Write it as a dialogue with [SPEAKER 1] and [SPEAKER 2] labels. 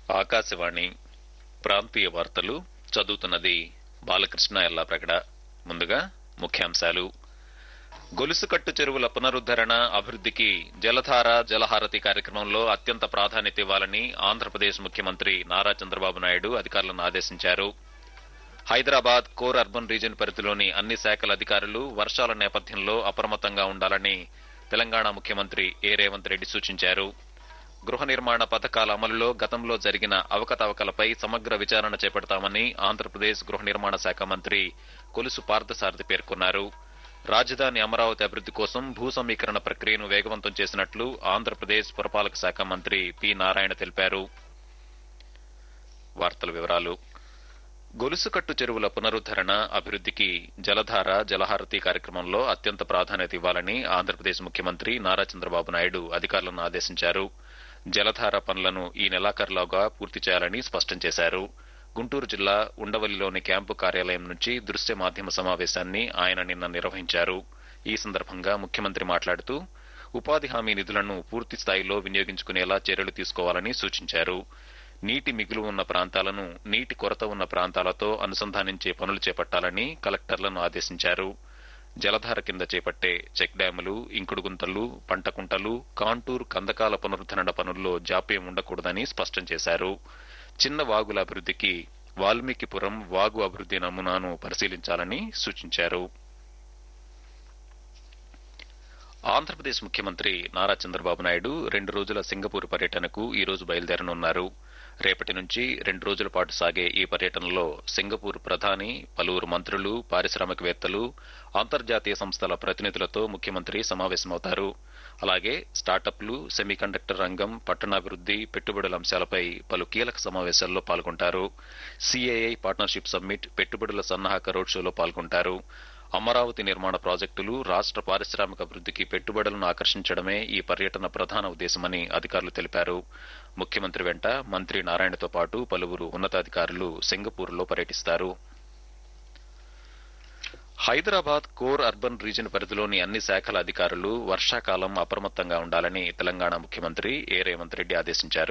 [SPEAKER 1] ఆకాశవాణి ప్రాంతీయ వార్తలు చదువుతున్నది బాలకృష్ణ ఎల్లాప్రగడ ముందుగా ముఖ్యాంశాలు గొలుసుకట్టు చెరువుల పునరుద్దరణ అభివృద్ధికి జలధార జలహారతి కార్యక్రమంలో అత్యంత ప్రాధాన్యత ఇవ్వాలని ఆంధ్రప్రదేశ్ ముఖ్యమంత్రి నారా చంద్రబాబు నాయుడు అధికారులను ఆదేశించారు హైదరాబాద్ కోర్ అర్బన్ రీజియన్ పరిధిలోని అన్ని శాఖల అధికారులు వర్షాల నేపథ్యంలో అప్రమత్తంగా ఉండాలని తెలంగాణ ముఖ్యమంత్రి ఏ రేవంత్ రెడ్డి సూచించారు గృహ నిర్మాణ పథకాల అమలులో గతంలో జరిగిన అవకతవకలపై సమగ్ర విచారణ చేపడతామని ఆంధ్రప్రదేశ్ గృహ నిర్మాణ శాఖ మంత్రి కొలుసు పార్థసారథి పేర్కొన్నారు రాజధాని అమరావతి అభివృద్ది కోసం భూ సమీకరణ ప్రక్రియను వేగవంతం చేసినట్లు ఆంధ్రప్రదేశ్ పురపాలక శాఖ మంత్రి పి నారాయణ తెలిపారు వార్తల వివరాలు గొలుసుకట్టు చెరువుల పునరుద్దరణ అభివృద్ధికి జలధార జలహారతి కార్యక్రమంలో అత్యంత ప్రాధాన్యత ఇవ్వాలని ఆంధ్రప్రదేశ్ ముఖ్యమంత్రి నారా చంద్రబాబు నాయుడు అధికారులను ఆదేశించారు జలధార పనులను ఈ నెలాఖరులోగా పూర్తి చేయాలని స్పష్టం చేశారు గుంటూరు జిల్లా ఉండవల్లిలోని క్యాంపు కార్యాలయం నుంచి దృశ్య మాధ్యమ సమావేశాన్ని ఆయన నిన్న నిర్వహించారు ఈ సందర్భంగా ముఖ్యమంత్రి మాట్లాడుతూ ఉపాధి హామీ నిధులను పూర్తి స్థాయిలో వినియోగించుకునేలా చర్యలు తీసుకోవాలని సూచించారు నీటి మిగులు ఉన్న ప్రాంతాలను నీటి కొరత ఉన్న ప్రాంతాలతో అనుసంధానించే పనులు చేపట్టాలని కలెక్టర్లను ఆదేశించారు జలధార కింద చేపట్టే చెక్ డ్యాములు ఇంకుడు గుంతలు పంట కుంటలు కాంటూర్ కందకాల పునరుద్దరణ పనుల్లో జాప్యం ఉండకూడదని స్పష్టం చేశారు చిన్న వాగుల అభివృద్ధికి వాల్మీకిపురం వాగు అభివృద్ది నమూనాను పరిశీలించాలని సూచించారు ఆంధ్రప్రదేశ్ ముఖ్యమంత్రి నారా చంద్రబాబు నాయుడు రెండు రోజుల సింగపూర్ పర్యటనకు ఈ రోజు బయలుదేరనున్నారు రేపటి నుంచి రెండు రోజుల పాటు సాగే ఈ పర్యటనలో సింగపూర్ ప్రధాని పలువురు మంత్రులు పారిశ్రామికవేత్తలు అంతర్జాతీయ సంస్థల ప్రతినిధులతో ముఖ్యమంత్రి సమావేశమవుతారు అలాగే స్టార్టప్లు సెమీకండక్టర్ రంగం పట్టణాభివృద్ది పెట్టుబడుల అంశాలపై పలు కీలక సమావేశాల్లో పాల్గొంటారు సిఐఐ పార్ట్నర్షిప్ సమ్మిట్ పెట్టుబడుల సన్నాహక రోడ్ షోలో పాల్గొంటారు అమరావతి నిర్మాణ ప్రాజెక్టులు రాష్ట్ర పారిశ్రామిక అభివృద్ధికి పెట్టుబడులను ఆకర్షించడమే ఈ పర్యటన ప్రధాన ఉద్దేశమని అధికారులు తెలిపారు ముఖ్యమంత్రి వెంట మంత్రి నారాయణతో పాటు పలువురు ఉన్నతాధికారులు సింగపూర్లో పర్యటిస్తారు హైదరాబాద్ కోర్ అర్బన్ రీజియన్ పరిధిలోని అన్ని శాఖల అధికారులు వర్షాకాలం అప్రమత్తంగా ఉండాలని తెలంగాణ ముఖ్యమంత్రి ఏ రేవంత్ రెడ్డి ఆదేశించారు